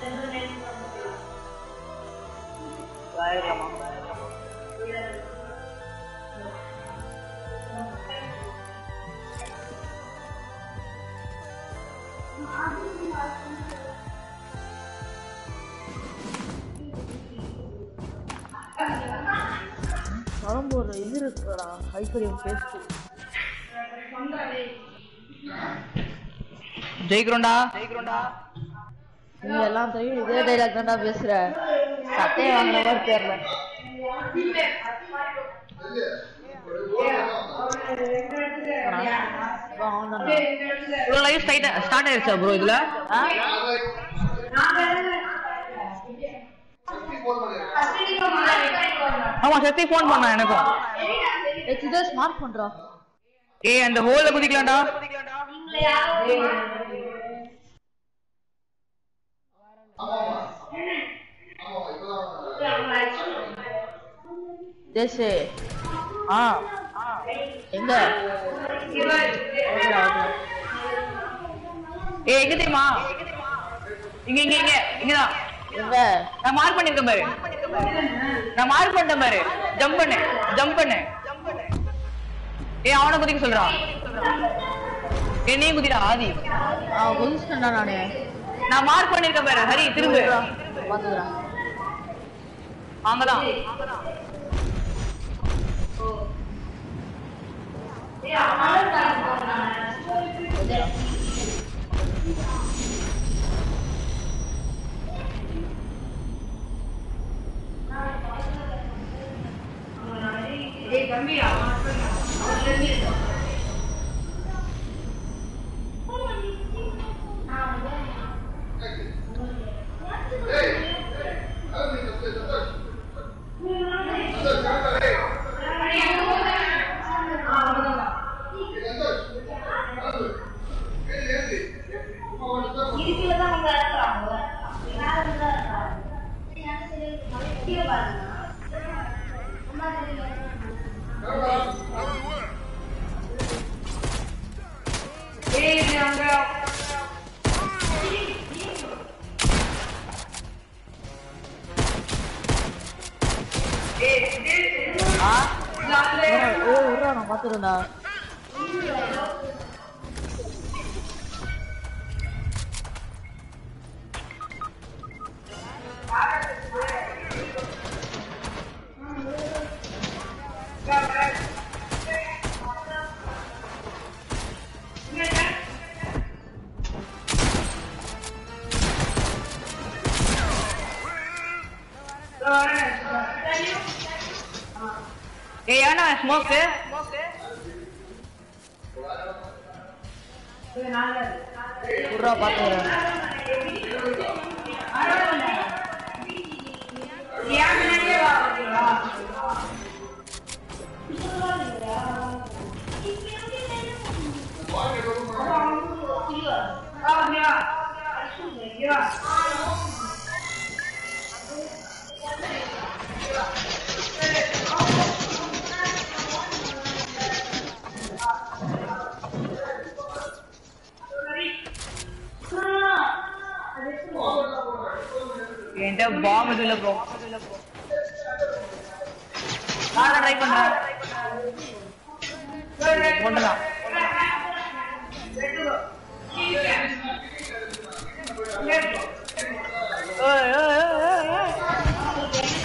ஆயிரலாமா உடம்பு ஒரு இது இருக்குடா ஹைப்பரியம் பேஸ்ட் ஜெயிக்கிறோம்டா ஜெயிக்கிறோம்டா நீ எல்லாம் தெரியும் இதே டைலாக் தான்டா பேசுற சட்டையை வாங்குற மாதிரி தெரியல ப்ரோ லைவ் ஸ்டார்ட் ஸ்டார்ட் ஆயிருச்சா ப்ரோ இதுல ஆமா சத்தி ஃபோன் பண்ணா எனக்கும் இதே ஸ்மார்ட் பண்றோம் ஏய் அந்த ஹோல்ல குதிக்கலாம்டா தேசு ஆ எங்க ஏய் எங்க தெரியுமா இங்க இங்க இங்க இங்கதான் எங்க நான் மார்க் பண்ணிருக்கேன் பாரு நான் மார்க் பண்ணிட்டேன் பாரு ஜம்ப் பண்ணு ஜம்ப் பண்ணு ஏய் அவனை குதிக்க சொல்றான் என்னையும் குதிடா ஆதி ஆ குதிச்சிட்டேன்டா நானு நான் மார்க் பண்ணிருக்கேன் பாரு ஹரி திரும்ப பாத்துக்கிறேன் அங்கதான் ஏய் விட்றா நான் பாத்துக்கிறேன்டா ஏய் ஏன்னா ஸ்மோக்கு விட்றா பாத்துக்கிறேன் என்கிட்ட பாம் இது இல்ல ப்ரோ நான் ட்ரை பண்றேன் ஒண்ணுதான் ஏய், ஏய், ஏய், ஏய், ஏய்.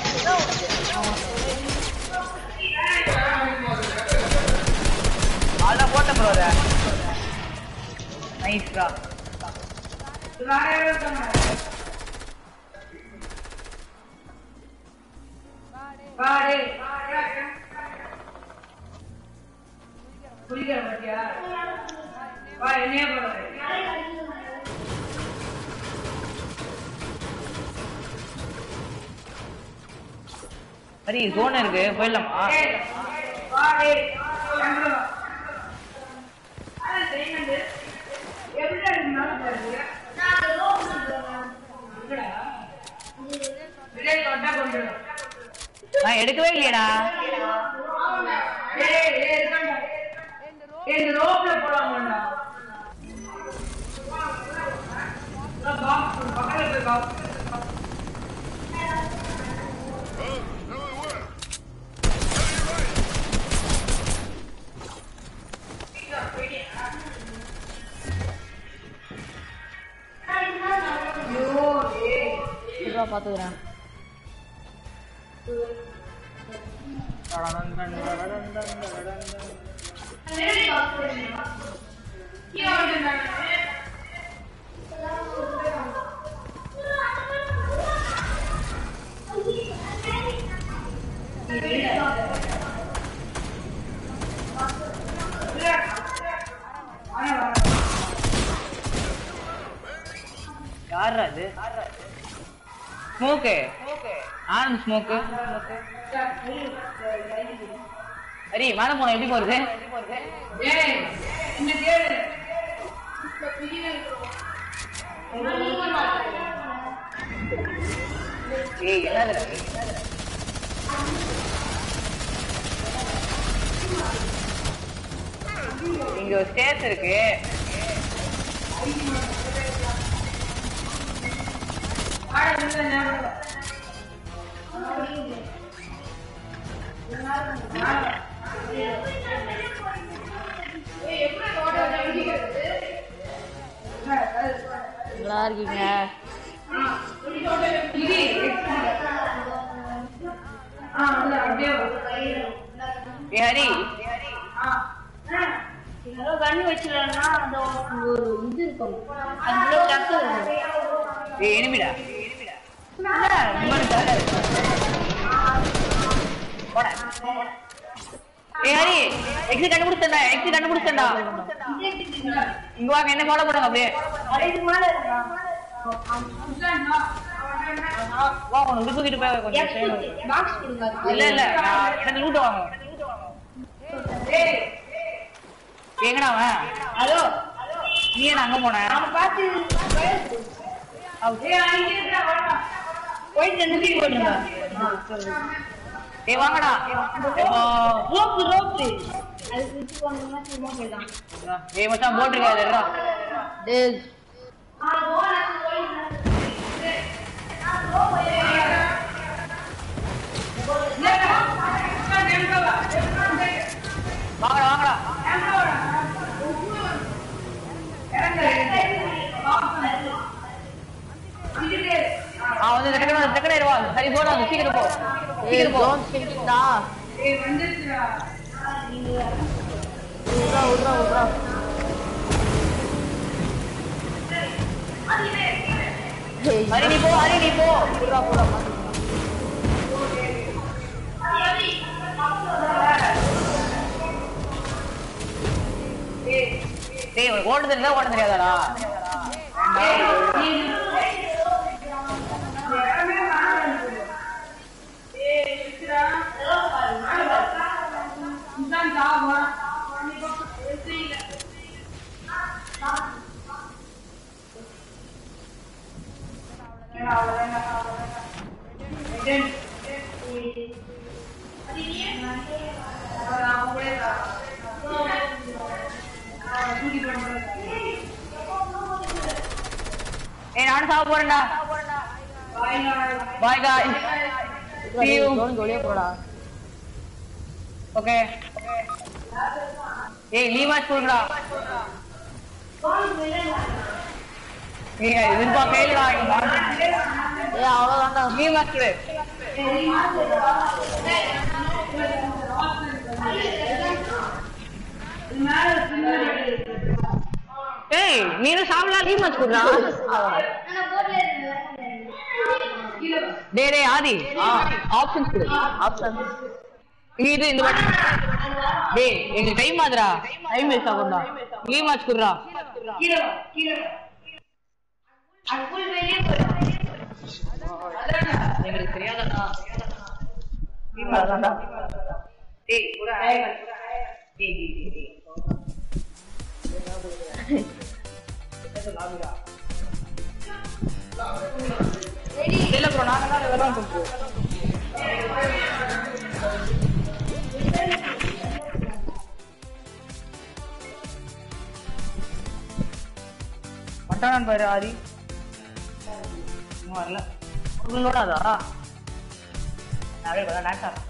அதான் போட்டேன் ப்ரோ அதை நைஸ்ரா சரி ஜோன் இருக்கு போயிடலாமா நான் எடுக்கவே இல்லையடா ரோப்ல போலாமாண்டா இருடா பாத்துக்கிறேன் யாரா இது ஸ்மோக்கு ஆனந்த் ஸ்மோக்கு சரி மேல போன எப்படி போறது ஏய் என்னது இங்க ஒரு ஸ்டேஸ் இருக்கு நல்லா இருக்கீங்க ஏய் ஹரி கண்ணு வச்சிடலன்னா அந்த ஒரு இது இருக்கும் அதுக்குள்ள டக்கு இருக்கும் ஏய் எனிமிடா ஏய் ஹரி எக்ஸிட் கண்டுபிடிச்சேன்டா எக்ஸிட் கண்டுபிடிச்சேன்டா இங்க வாங்க என்ன ஃபாலோ பண்ணுங்க அப்படியே அதுக்கு மேல இருக்கா வா உனக்கு தூக்கிட்டு போய் கொஞ்சம் செய்யணும். பாக்ஸ் கொடுங்க இல்ல இல்ல நான் எனக்கு லூட்டு வாங்க எங்கடா அவன் ஹலோ நீ என்ன அங்க போன அவன் பார்த்து போயிட்டு நிறுத்தி போடுங்க ஏய் வாங்கடா இப்போ ரோப்பு ரோப்பு அது சுவிட்ச் பண்ணணும்னா சும்மா போயிடலாம் ஏய் மச்சான் போட்டுருக்காது எல்லாம் டேய் வாங்கடா வாங்கடா ஆ வந்து டக்குனு டக்குனு இருவா சரி போடா சீக்கிரம் போ ஏய் சீக்கிரம் போ ஜோன் சிங்கிடா விட்றா விட்றா விட்றா ஏய் ஹரி நீ போ ஹரி நீ போ விட்றா போடா பாத்துக்கலாம் டேய் உனக்கு ஓட தெரியாதா ஓட தெரியாதாடா ஏய் நானும் சாப்பிட போறேன்டா பாய் காய் See you. ஜோன் வெளியே போடா ஓகே ஏய் லீவ் மேட்ச் கொடுங்கடா ஏய் இதுப்பா கையிலடா ஏய் அவ்வளவுதான்டா லீவ் மேட்ச் கொடு ஏய் நீனும் சாப்பிடலாம் லீவ் மேட்ச் கொடுறா டேய் டேய் ஆதி ஆப்ஷன்ஸ் கொடு ஆப்ஷன் நீ இது இந்த வாட்டி டேய் எங்க டைம் ஆகுதுடா டைம் வேஸ்ட் ஆகும்டா லீவ் மேட்ச் குடுறா கீழே வா, கீழே வா. அது full வெளியே போயிடும். எங்களுக்கு தெரியாதடா லீவ் மேட்ச் தான்டா டேய் குடா டேய் டேய் டேய், டேய் இல்ல ப்ரோ நாங்க தான் வெறும் பண்றோம் மட்டானான் பாரு ஆதி வரல உங்களோடதா நிறைய பேர் டான்ஸ் ஆடுறேன்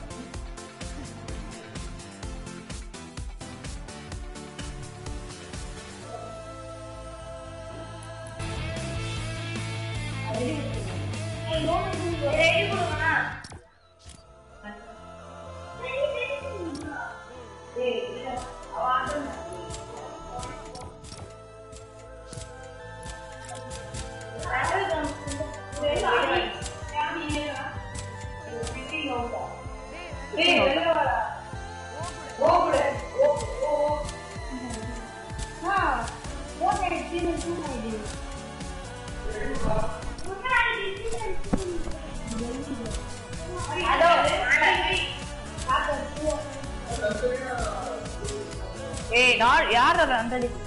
ஏய் நான் யார் அது அந்த அடி?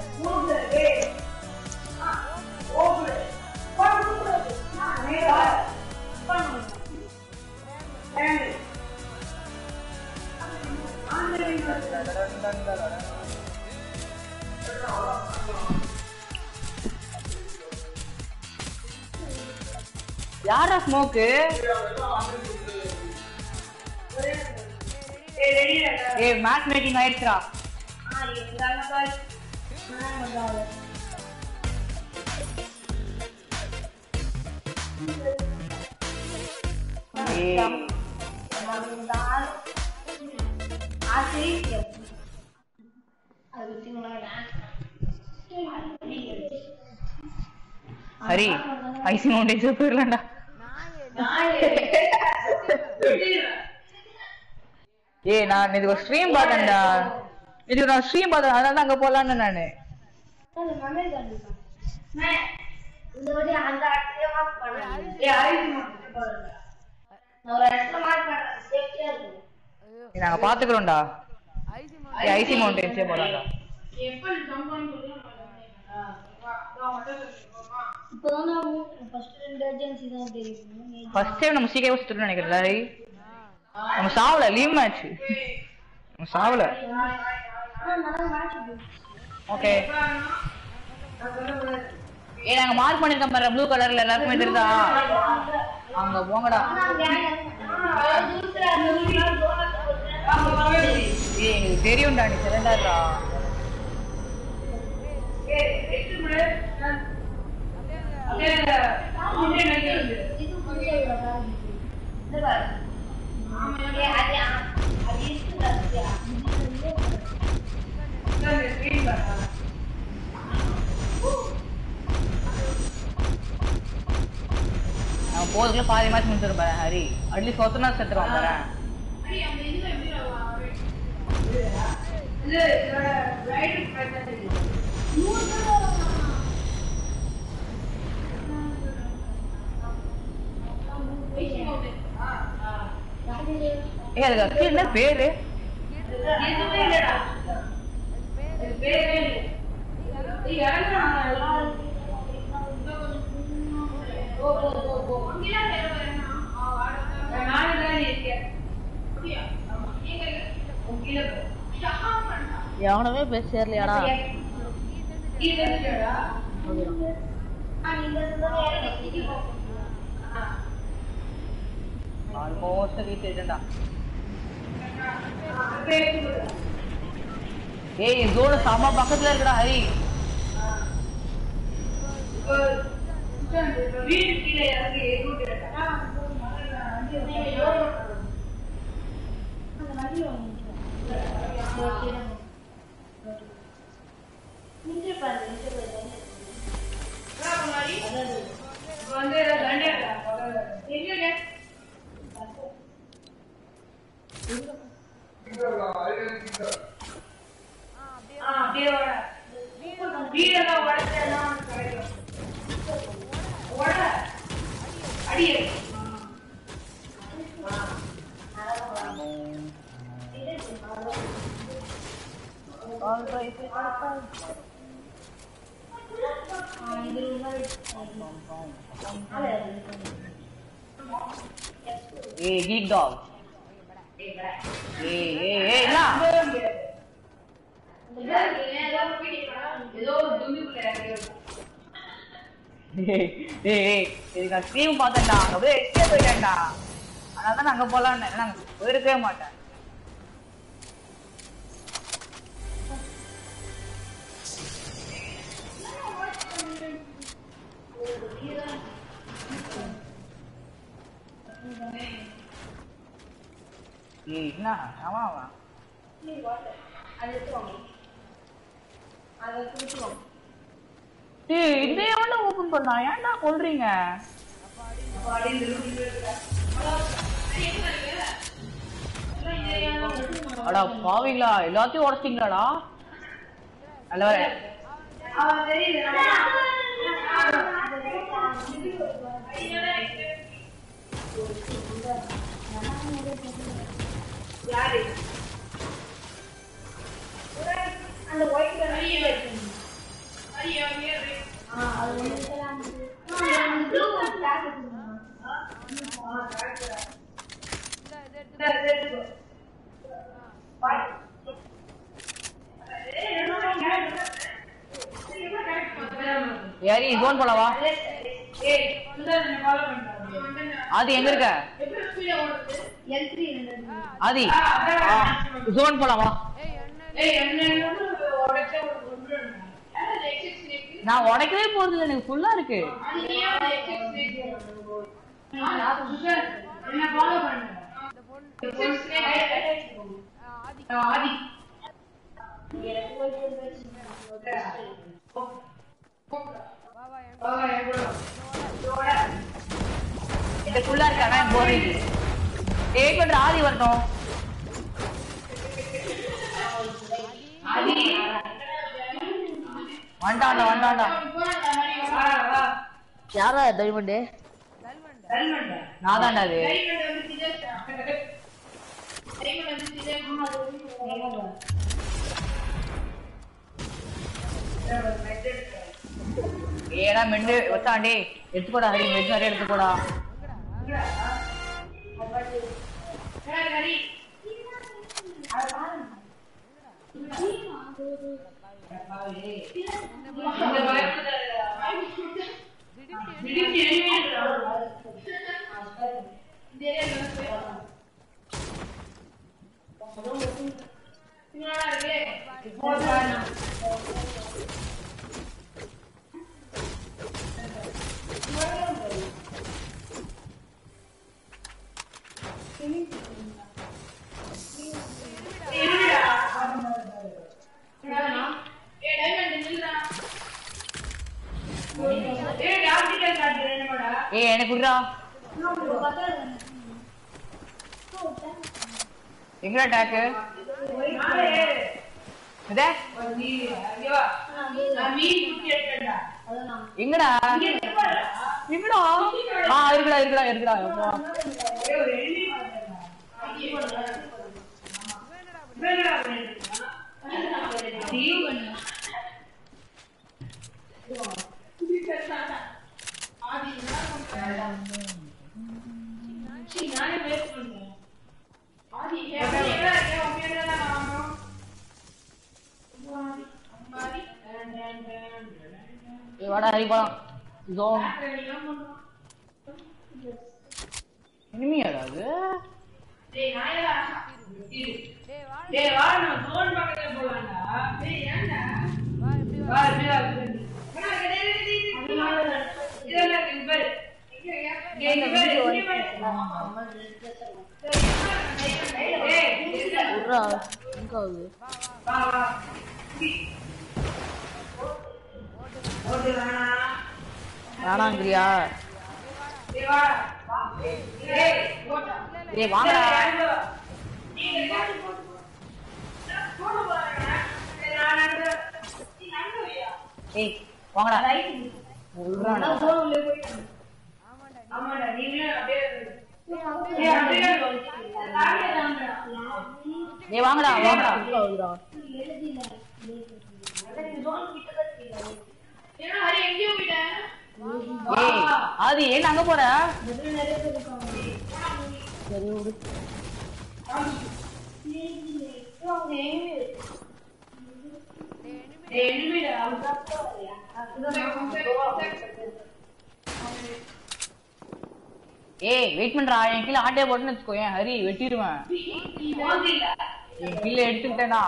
யாரா ஸ்மோக்கு ஏய் மேட்ச் மேக்கிங் ஆயிடுச்சுடா ஏய் ஹரி ஐசி மவுண்டேஜ் போயிடலாம்டா ஏய் நான் இது ஒரு ஸ்ட்ரீம் பார்த்தேன்டா இது நான் ஸ்ட்ரீம் பார்த்தேன் அதனால தான் அங்க போலான்னு நானு இந்த வாட்டி அந்த இடத்துலயே மார்க் பண்ணேன் நான் ஒரு இடத்துல மார்க் பண்ணேன் சேஃப்டியா இருக்கும் ஏய், நாங்க பாத்துக்கிறோம்டா ஏய் ஐசி மவுண்டேஜ் போலாம்டா இப்போதான் நான் ஃபர்ஸ்ட் ரெண்டு ஏஜென்சி தான் தெரியும் ஃபர்ஸ்ட் டைம் நம்ம சீக்கிரம் சுத்துறோம்னு நினைக்கிறேன் ஹரி நம்ம சாவல லீவ் மேட்ச் நம்ம சாவல ஓகே ஏய் நாங்க மார்க் பண்ணிருக்கோம் பாரு ப்ளூ கலர்ல எல்லாருக்குமே தெரியுதா அங்க போங்கடா ஏய் எங்களுக்கு தெரியும்டா நீ சிறண்டாடா நான் போறதுக்குள்ள பாதி மேட்ச் முடிச்சிடும் பாரு ஹரி அட்லீஸ்ட் ஒருத்தனா செத்துருவான் பாரு ஏய் அதுக்கு actually என்ன பேரு எவனுமே பேச சேரலையாடா ஆல்மோஸ்ட் ரீச் ஆயிட்டா ஏய் ஜோன சாமா பக்கத்துல இருக்குடா ஹரி ஏய் கீக் டாக் ஏய் ஏய் ஏய் என்ன ஏய் ஏய் ஏய், இதுக்கு நான் ஸ்ட்ரீம் பார்த்தேன்டா அங்க போய் எஸ்கேப் போயிட்டேன்டா அதனால தான் நான் அங்க போலான்னு நான் போயிருக்கவே மாட்டேன் ஏய் என்ன ஆமா ஆமா அது எடுத்துவாங்க அதை கொடுத்துருவோம் ஏய் இதை எவன்டா ஓபன் பண்ணா ஏன்டா கொல்றீங்க அடா பாவிங்களா எல்லாத்தையும் உடைச்சிட்டீங்களாடா நல்லவரே அந்த ஒயிட் கலர் அது ஒன்று ப்ளூ கிளாஸ் யாரி ஜோன் போலவா ஆதி எங்க இருக்க எல் த்ரீ ஆதி ஜோன் போலாமா நான் உடைக்கவே போறது இல்லை எனக்கு ஃபுல்லா இருக்கு இந்த ஃபுல்லா இருக்கு ஆனா போறீங்க ஏய் பண்ற ஆதி வரட்டும் வண்டாண்டா வண்டாண்டா யாரா டைமண்டு நான் தான்டா அது ஏடா மெண்டு வச்சாண்டி எடுத்து போடா ஹரி மெண்டு நிறைய எடுத்து போடா ஏய் எனக்கு குடுறா எங்கடா டேக்கு இதே எங்கடா எங்கடா ஆ இருக்குடா இருக்குடா இருக்குடா அப்பா. ஏய், வாடா ஹரி போலாம் ஜோன் இனிமையாடா அது விட்றா எங்க ஆகுது வேணாங்கிறியா ஏய் வாங்கடா ஏய் வாங்கடா விட்றாடா. ஏய் வாங்கடா வாங்கடா எங்க ஆகுதுடா ஏய் ஆதி ஏன் அங்க போற சரி விடு ஏய் வெயிட் பண்றா என் கீழே ஆட்டையை போட்டுன்னு வச்சுக்கோ ஏன் ஹரி வெட்டிடுவேன் என் கீழே எடுத்துக்கிட்டேனா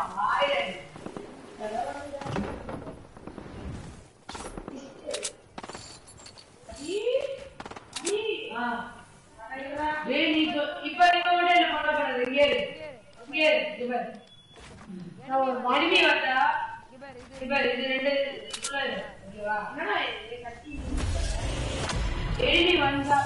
டேய், நீ இப்ப- இப்ப இருக்க விட என்ன பண்ண போறது? இங்கே இரு. இங்கே இரு. இங்க பாரு. enemy வந்தா, இங்க பாரு, இது ரெண்டு உள்ள இரு. ஓகேவா? என்னடா இது கத்தி? enemy வந்தா,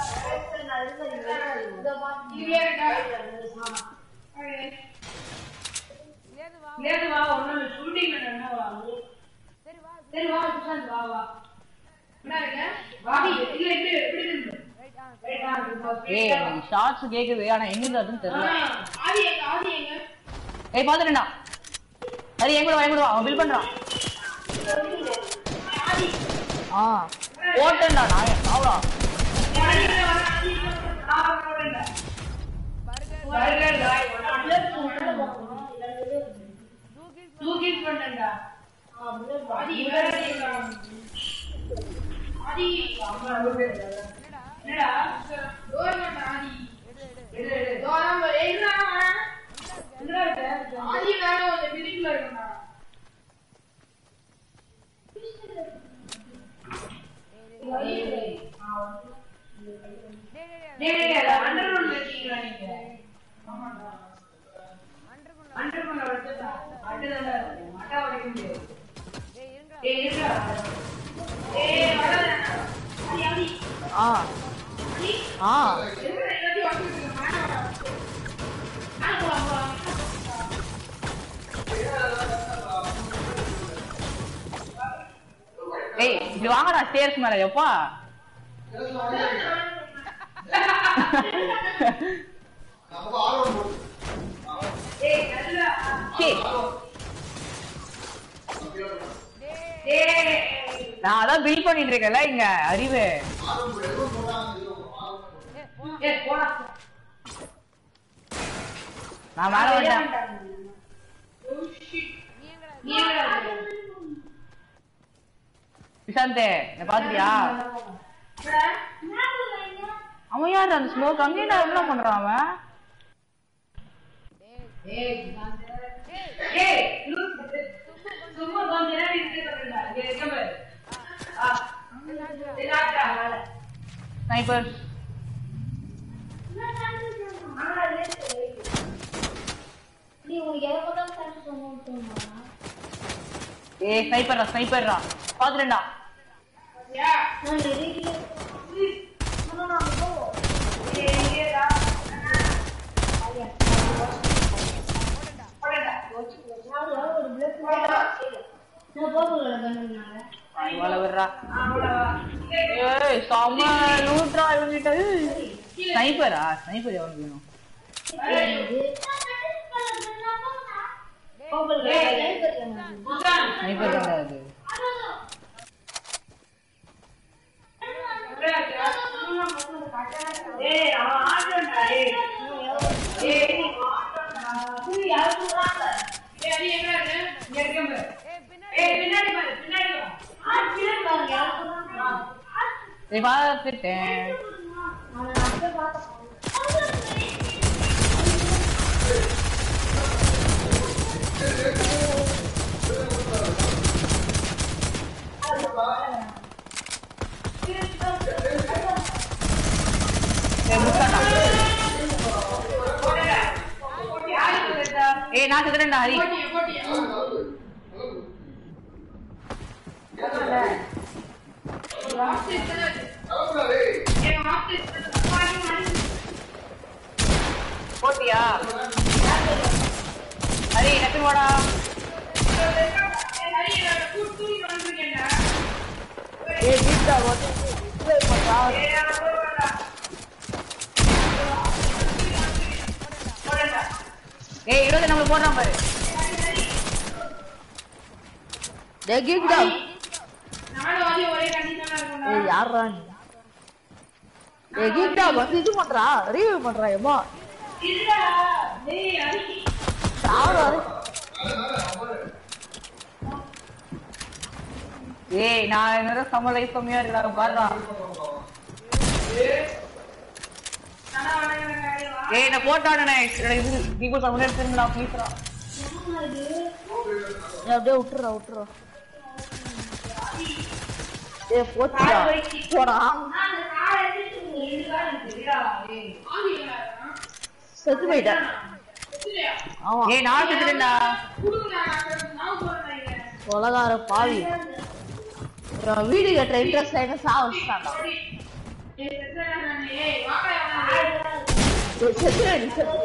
இங்கே இருக்கா? Okay. இங்கேருந்து வா, ஒண்ணும் இல்ல, shooting ல நின்னா வா. சரி வா சுஷாந்த் வா வா என்ன இருக்க வாடி இல்ல இல்ல எப்படி இருக்கு ரைட் ஆ ஏய் எனக்கு ஷார்ட்ஸ் கேக்குது ஆனா எங்க இருக்குன்னு தெரியல ஆதி எங்க ஆதி எங்க ஏய் பாத்துட்டேன்டா ஹரி என் கூட வா என் கூட வா அவன் பில் பண்றான் ஆ ஓட்டேன்டா நான் சாவடா ஆதி எங்க வர ஆதி எங்க நான் போறேன் பர்கர் காய் தூக்கி பண்ணடா ஆதி வேற எங்க ஆதி அம்மா என்னடா டோர் மட்ட ஆதி எடு எடு டோர் எங்க என்னடா இது? ஆதி வேற ஒரு பில்டிங்ல இருக்கா அண்டர்கிரவுண்ட் வச்சீங்களா நீங்க ஆமாண்டா அண்டர்கிரவுண்ட் வச்சதா அட்டதா அட்டா உடைக்க முடியாது ஏய் இருடா ஏய் வராத ஆதி ஆதி ஆ ஆ எதுக்கு எல்லாத்தையும் வாங்கிட்டு இருக்க மாட்டா நான் போலாம் போலாம் ஏய் இப்படி வாங்கடா ஸ்டேர்ஸ் மேல எப்பா ஏய் நல்லா சீ ஏய் நான் அதான் பில் பண்ணிட்டு இருக்கேன்ல இங்க அறிவு ஏய் போடா நான் மேல வந்துட்டேன் நீ எங்கடா விசாந்தே என்ன பாத்துட்டியா அவன் யார் அந்த ஸ்மோக் அங்கேயே நான் என்ன பண்றான் அவன் ஏய் ஏய் சும்மா கொஞ்ச நேரம் இருந்து பண்ணுடா இங்க இருக்க பாரு ஆ இதாடா மேல ஸ்னைப்பர் நீ உனக்கு எதை பார்த்தாலும் கரெக்ட் சொன்னா ஏய் ஸ்னைப்பர்டா ஸ்னைப்பர்டா பாத்துட்டேன்டா யா நான் எதிரில நான் நான் போ ஏய் இங்கடா போடா நான் ஒரு பிளட் நான் போகல கண்ணுனால இவாள விடுறா அவ்வளவா ஏய் செம்ம லூட்ரா இவங்கிட்ட ஸ்னைப்பரா ஸ்னைப்பர் எவனுக்கு வேணும் உட்கார் ஸ்னைப்பர் தான்டா அது ஏய் அவன் ஆடுறா ஏய் ஏய் நீ ஆடுறா நீ யாரு சொல்றாங்க ஏய் நீ எங்க இருக்கு இங்க இருக்க பாரு ஏய் பின்னாடி பாரு பின்னாடி வா ஆ பின்னாடி பாரு யாரு சொல்றாங்க ஏய் பாத்துட்டேன் ஏய் முட்டாடா யாரு சொல்றா ஏய் நான் செத்துட்டேன்டா ஹரி போட்டியா போட்டியா போட்டியா ஹரி டக்குனு வாடா ஏய் வீட்டா வந்து ப்ளே பண்றா ஏய் இருபது நம்ம போடுறான் பாரு டேய் கீக்டா ஒரே கண்டிஷனா இருக்கும் ஏய் யாரா நீ டேய் கீக்டா வந்து இது பண்றா ரிவ்யூ பண்றா ஏமா இல்லடா டேய் அடி சாவடா ஏய் நான் என்னோட சம லைஃப் கம்மியா இருக்கா பாருடா ஏய் என்ன போட்டானே இது கீகோல் சவுண்ட் எடுத்துருந்தா ப்ளீஸ்ரா ஏய், அப்படியே விட்டுறா விட்டுறா ஏ போச்சுடா போடா அந்த காரை எடுத்துட்டு நீ இது காரை எடுத்துடா செத்து போயிட்டேன் ஆமா ஏய் நான் செத்துட்டேன்டா உலகார பாவி அப்புறம் வீடு கட்டுற இன்ட்ரெஸ்ட் ஆயிட்டு சா வச்சுட்டான்டா ஏய், செத்து நீ செத்து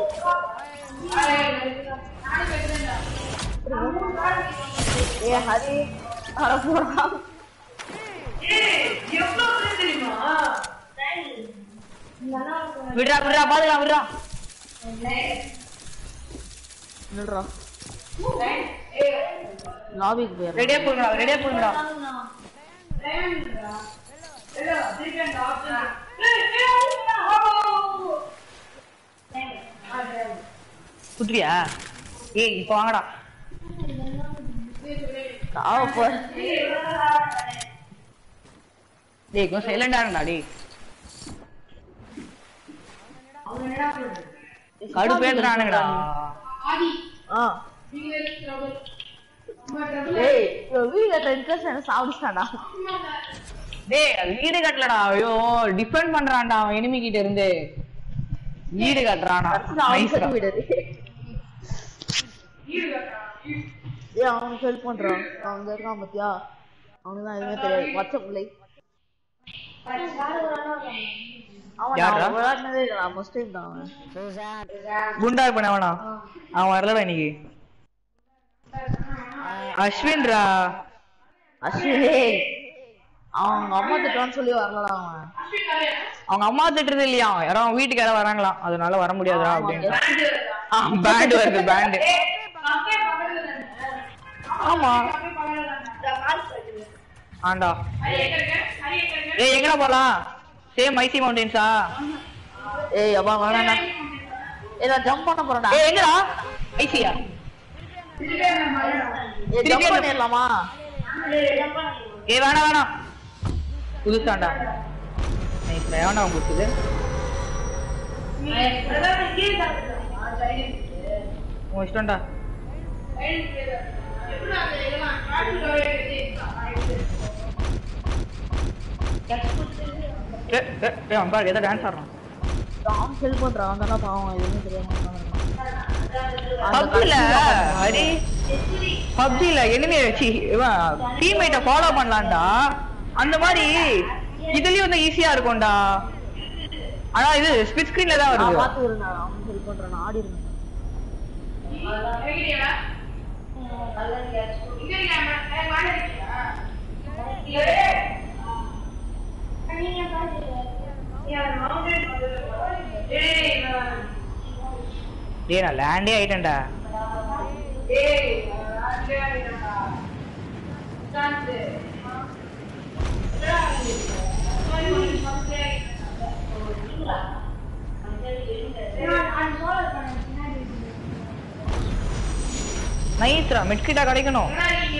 ஏ ஹரி அட போடா விடுறா விடுறா பாத்துக்கலாம் விடுறா நில்றா லாபிக்கு போயிடுறா ரெடியா போடுங்கடா ரெடியா போடுங்கடா குத்துறியா ஏய் இப்போ வாங்கடா சாவ போற டேய் கொஞ்சம் சைலண்டா இருங்கடா டேய் கடுப்பேத்துறானுங்கடா ஆ ஏய் இவன் வீடு கட்டுற இன்ட்ரெஸ்ட் எனக்கு சாப்பிடுச்சாடா டேய் அது வீடு கட்டலடா ஐயோ டிஃபெண்ட் பண்றான்டா அவன் எனிமி கிட்ட இருந்து வீடு கட்டுறானா அவன் செத்து நைஸ்டா போயிடாரு ஏய் அவனுக்கு ஹெல்ப் பண்றான் அவங்க இருக்கான் பாத்தியா அவனுக்கு தான் எதுவுமே தெரியாது வாட்ஸ்அப் லைக் அவன் யார்டா? நான் விளையாடினதே இல்லை ஃபர்ஸ்ட் டைம் தான் அவன் குண்டா பண்ண வேணாம் அவன் வரலடா இன்னைக்கு அஸ்வின்ரா அஸ்வினே அவங்க அம்மா திட்டுவான்னு சொல்லி வரலடா அவன் அவங்க அம்மா திட்டுறது இல்லையா யாரோ அவன் வீட்டுக்கு யாரோ வராங்களாம் அதனால வர முடியாதுடா அப்படின்னு பேண்ட் வருது பேண்ட் ஆமா ஆண்டா ஏய் எங்கடா போலாம் சேம் ஐசி மவுண்டன்ஸா ஏய் அப்பா வேணாடா ஏய் நான் ஜம்ப் பண்ண போறேன்டா ஏய் எங்கடா ஐசியா ஏய் ஜம்ப் பண்ணிடலாமா ஏய் வேணாம் வேணாம் புதுசாண்டா நைஸ் வேணாம் அவன் கொடுத்தது உன் இஷ்டம்டா ஏ ஏ ஏ அவன் பாரு ஏதோ டான்ஸ் ஆடுறான் அவன் ஹெல்ப் பண்றான் அவன் தானே பாவம் எதுவுமே தெரியாம உட்கார்ந்திருக்கான். அந்த பப்ஜில கடைசியில ஹரி பப்ஜில எனிமே வச்சு இவன் டீம்மேட்டை ஃபாலோ பண்ணலாம்டா அந்த மாதிரி இதுலயும் வந்து ஈஸியா இருக்கும்டா ஆனா இது ஸ்பிட் ஸ்கிரீன்ல தான் நான் வருது பாத்துக்கிறேன் நான் அவன் ஹெல்ப் பண்றான் நான் ஆடி இருந்தேன் டேய் நான் லேண்டே ஆயிட்டேன்டா நைஸ்ரா மிட்கிட்டா கிடைக்கணும்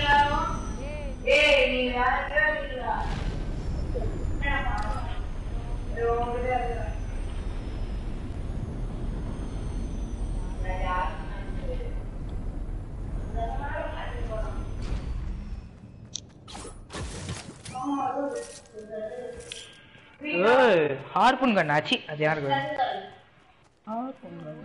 ஏய் ஹார்பன் கன் ஆச்சி அது யாருக்கு வேணும்? ஹார்பன் கன்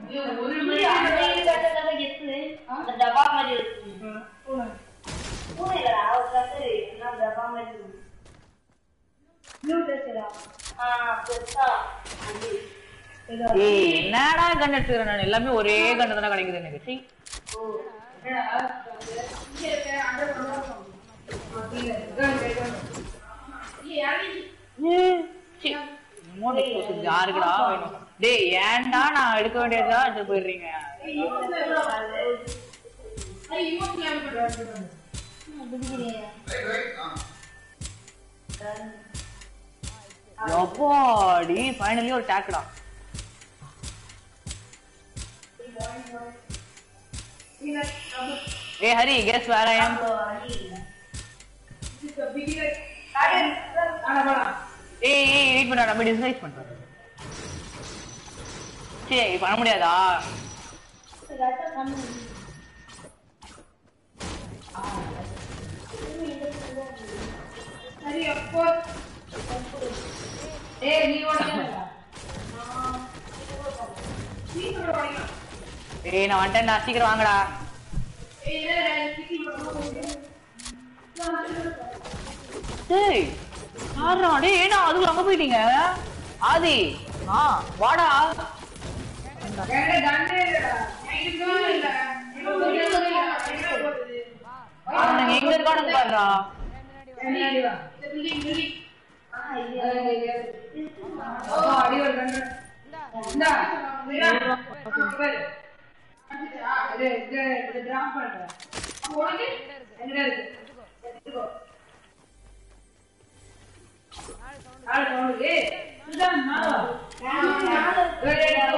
டப்பா மாதிரி இருக்கு பூனை இல்லடா ஒரு கத்தரி நான் டப்பா மாதிரி இருக்கு ப்ளூ டெஸ்டா ஆ பெருசா அது ஏய் என்னடா கன் எடுத்துக்கிறேன் நான் எல்லாமே ஒரே கன் தானே கிடைக்குது எனக்கு சீ சீ. remote explosive யாருக்குடா வேணும் டேய் ஏன்டா நான் எடுக்க வேண்டியதா எடுத்து போயிடுறீங்க எப்பாடி ஃபைனலி ஒரு டேக்குடா ஏ ஹரி கெஸ் வேற ஐம் ஏய் ஏய் வெயிட் பண்ணா நம்ம டிஸ்கைஸ் பண்றோம் சரி பண்ண முடியாதா சரி அப்போ ஏய் நீ ஓடுறா நீ கூட ஓடுறா ஏய் நான் வந்துட்டேன்டா சீக்கிரம் வாங்கடா ஏய் இல்ல சிக்கி போடு டேய் யாரா டேய் ஏடா அதுக்குள்ள அங்க போயிட்டீங்க ஆதி ஆ வாடா வேற தண்டே இல்லடா எனக்கு இல்ல எனக்கு இல்ல என்ன போடுது அவனுங்க எங்க இருக்கானுங்க பாருடா பின்னாடி வா இந்த பில்டிங் பில்டிங் ஓ அடி ஒரு தண்டை இந்தா இந்தா பாரு அடிச்சா இது இது இது டிராப் பண்றேன் அப்போ உனக்கு எங்க இருக்கு எடுத்துக்கோ ஆள் சவுண்ட் ஏய் இதுதான் நான் வேற எடுத்துக்கோ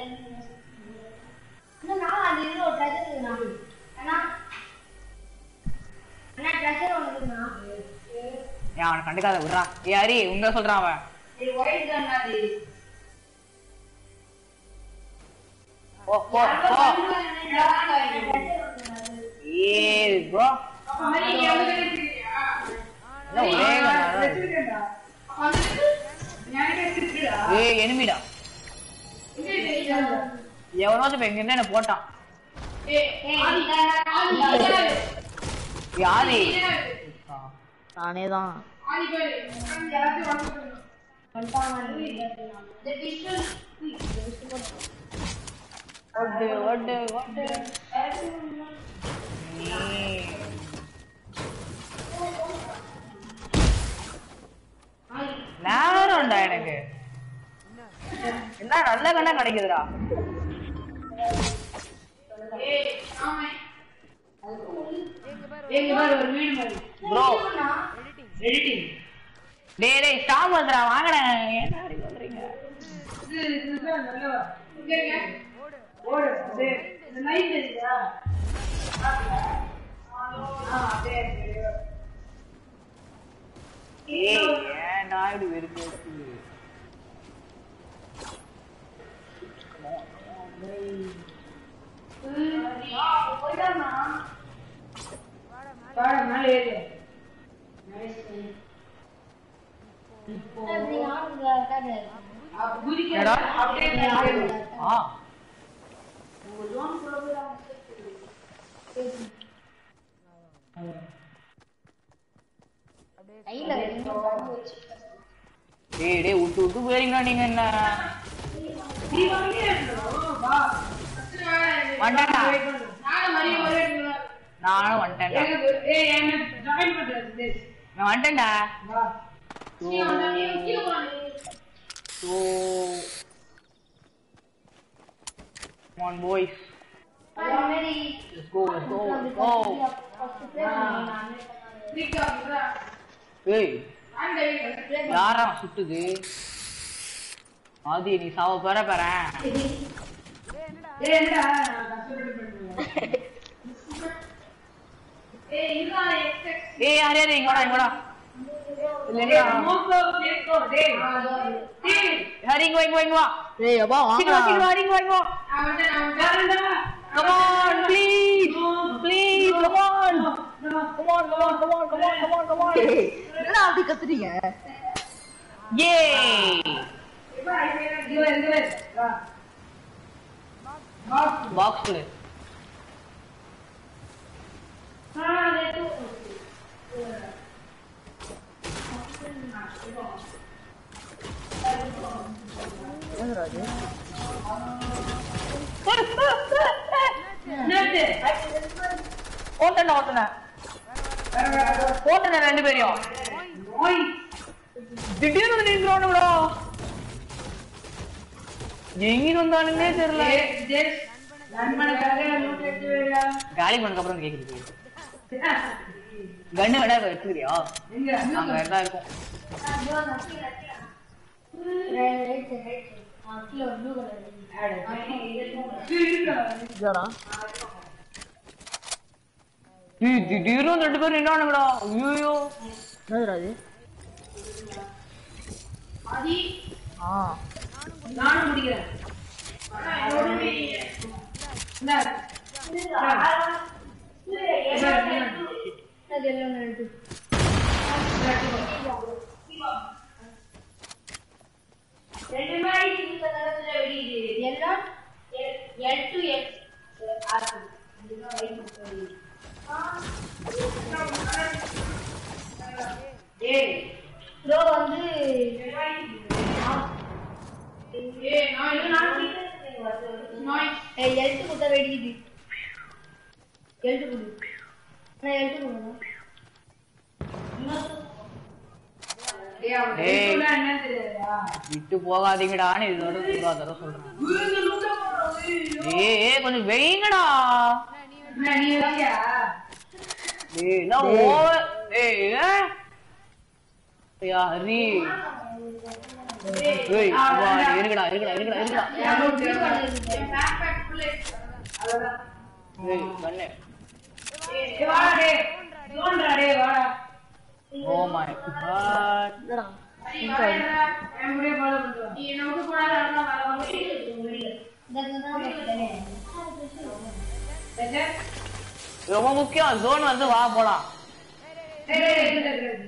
இன்னும் நான் அது இது ஒரு treasure இருக்குண்ணா. அண்ணா அண்ணா treasure ஒண்ணு இருக்குண்ணா. ஏன் அவனை கண்டுக்காத விடுறா ஏ ஹரி உங்க சொல்றான் அவன் இது white தான் அது. போ போ போ ஏ ப்ரோ அப்ப ஹரி, நீ வந்து வச்சிருக்கியா? என்ன ஒரே கண்ணா? வச்சிருக்கேன்டா. அப்ப வந்துட்டு ஞாயிறு வச்சிருக்கியா? ஏய் எனிமிடா எங்க தெரியாது? எவனாச்சும் இப்ப எங்க என்ன போட்டான் ஏய், ஆதி, ஆதி, ஆதி, ஏய், ஆதி ஆதி. நானே தான் ஆதி பேரு. எல்லாத்தையும் வாங்க சொல்லணும். The pistol. ஒட்டு ஒட்டு ஒட்டு ஏய். நேரம்டா எனக்கு என்ன நல்ல கண்ணா கிடைக்குதுடா ஏய், ஆமை. எங்க பாரு ஒரு வீடு மாதிரி ப்ரோ எடிட்டிங் டேய் டேய் ஸ்டாப் வந்துடா வாங்கடா என்ன அப்படி சொல்றீங்க இது இதுதான் நல்லவா இங்க இருங்க. ஓடு அப்படியே இந்த லைட் தெரியுதா ஆ அப்படியே அப்படியே. ஏய் ஏன்டா இப்படி வெறுப்பு பாரு, மேல ஏறு. நீங்க ஆடுங்க, காட்டு. அப்ப குதிக்க என்னடா? அப்படியே மேல ஏறு. ஆ கையில ரெண்டு பழம் வச்சு. டேய் டேய் விட்டு விட்டு போறீங்களா நீங்க என்ன நீ வாங்கியே இருக்கணும். வா. ஃபர்ஸ்ட் நான் வந்துட்டா. wait பண்ணு. நானும் மரியம் ஒரே இடத்துல தான். நானும் வந்துட்டேன்டா எனக்கு ஒரு- ஏய், என்ன join பண்றது, this. நான் வந்துட்டேன்டா வா. நீ அவன- நீ கீழே போறானே. ஸோ on boys அது மாதிரி let's go let's go let's go first play பண்ணுங்க, நானே பண்ணாது. நீக்கா, இதுடா. ஏய் ஆண்ட வீடு. யாரா சுட்டுது ஆதி நீ சாவ பெற பெறேன் ஏய், என்னடா, நான் கஷ்டப்பட்டு பண்ணுவேன். ஏய், இதுதான் XX. ஏய் யார் யார் இங்கடா இங்கடா ஏய், மோசோ, கேக்கோ, டேய். டேய், ஹரி இங்க வா இங்க வா இங்க வா டேய் அப்பா சீக்கிரம் வா, சீக்கிரம் வாங்கடா வா ஹரி இங்க வா இங்க வா நான் வந்து, நான் வரேன்டா. come on please please come on come on come on come on come on come on come on டேய், என்னடா அப்படி கத்துறீங்க yay இப்ப அடி வேணா, இங்க வா, இங்க வா. வா. Box. பாக்ஸ் குடு ஆ, அது என்னடா இது? என்னது? ஓட்டன ஓட்டன வேற, வேற, வேற. ஓட்டன ரெண்டு பேரையும் ஓய். திடீர்னு வந்து நின்றுவானுங்கடா எங்க வந்தானுங்களே தெரியல ஏய், ஜெஸ், நண்பனுக்காக நோட் எடுத்து வைடா. காலி பண்ணதுக்கு அப்புறம் கேக்குது கண்ணு வேணா இப்ப எடுத்துக்கிறியா எங்க? நாங்க வேறதா இருக்கோம் ஐயோ, நான் கீழே, கீழே. Right, right, right. ஆ, கீழே ஒரு blue color இருக்கு. இருக்கா? இதடா ஏய், திடீர்னு வந்து ரெண்டு பேரும் நின்றானுங்கடா ஐயோ என்னதுடா இது ஆதி, ஆ நானும் முடிக்கிறேன். ரெண்டு மாதிரி இந்த நேரத்துல வெடிக்குது எல்லாம் எல் டு எல் ஆறு இதுதான் வெடிக்குது ஏய் ப்ரோ வந்து ஏய் நான் இது நான் நான் எல்ட்டு குத்த வெடிக்குது எல்ட்டு குடு நான் எல்ட்டு குடுங்க ஏய் அவன் ஏய். சொல்ல என்ன தெரியாதா விட்டு போகாதீங்கடான்னு இதோட ஒரு தடவை சொல்றேன் விழுந்து லூட்ட போறது ஏய் ஏய், கொஞ்சம் வெயிங்கடா என்ன நீ வரியா ஏய் நான் ஓவர் ஏய் ஏய். ஐயா ஹரி ஏய் வா இருக்குடா இருக்குடா இருக்குடா இருக்குடா என் பேக் பேக் ஃபுல் அவ்வளவுதான் ஏய் கண்ணு ஏய் வாடா டேய் ஜோன்டா டேய் வாடா ஓ மை காட் இல்லடா நீ வாடா என் கூட ஃபாலோ பண்ணுவா நீ என்ன விட்டு போனாத அண்ணா வர வந்து என்ன ரொம்ப முக்கியம் ஜோன் வந்து வா போலாம் டேய் டேய் டேய் டேய்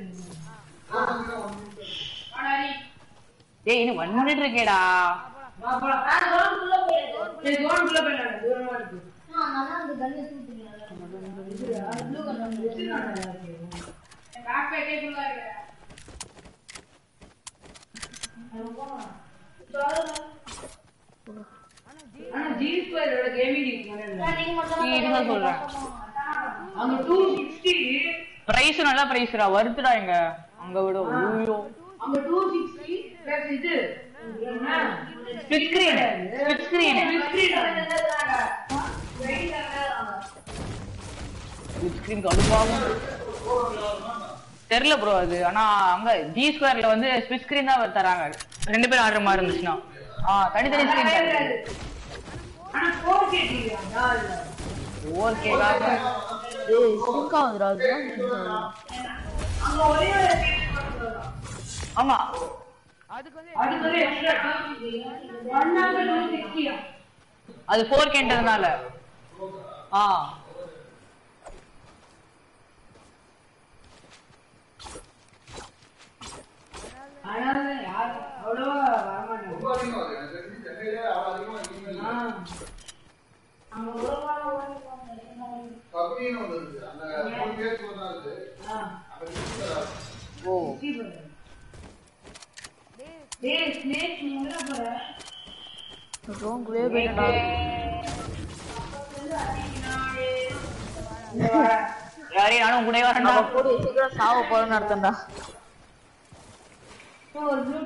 வாடா நீ ஏய் இன்னும் ஒன் மினிட் இருக்கேடா வா போலாம் ஆ ஜோனுக்குள்ள போயிடு டேய் ஜோனுக்குள்ள போயிடலாம் தூரமா இருக்கு என் பேக் பேக்கே ஃபுல்லா இருக்கு ஆனா ஜீன்ஸ் ஸ்கொயரோட கேமிங் நீ இதுதான் சொல்றேன் அங்க டூ சிக்ஸ்டி பிரைஸ் நல்ல பிரைஸ்டா வருதுடா இங்க அங்க விட ஐயோ அங்க டூ சிக்ஸ்டி பிளஸ் இது என்ன split screen split screen split screen கடுப்பாகும் தெரியல ப்ரோ அது ஆனா அங்க ஜி ஸ்கொயர்ல வந்து ஸ்பிட் ஸ்கிரீன் தான் தராங்க ரெண்டு பேரும் ஆடுற மாதிரி இருந்துச்சுன்னா ஆ தனித்தனி ஸ்கிரீன் ஆனா ஃபோர் கேட்டீங்க ஓகே ஏய் சிங்க் ஆகுதுடா அதுதான் sync ஆகுது. அங்க ஒரே ஒரு கேட்டு மட்டும் வரும். ஆமா அதுக்கு வந்து எக்ஸ்ட்ரா ஒன் ஹண்ட்ரட் டூ சிக்ஸ்டியா அது ஃபோர் கேன்றதுனால ஆ அதனால யாரும் அவ்வளவா வரமாட்டாங்க ஆ. அங்க ஒரு வாரம் ஆ. ஓ டேய் ஸ்னேக் நீ எங்க போற drone குள்ளேயே போயிட்டேன்டா யாரையும் நானும் கூட வரேன்டா நம்ம கூடிய சீக்கிரம் சாவ போறோம்னு அர்த்தம்டா ஒரு ப்ளூ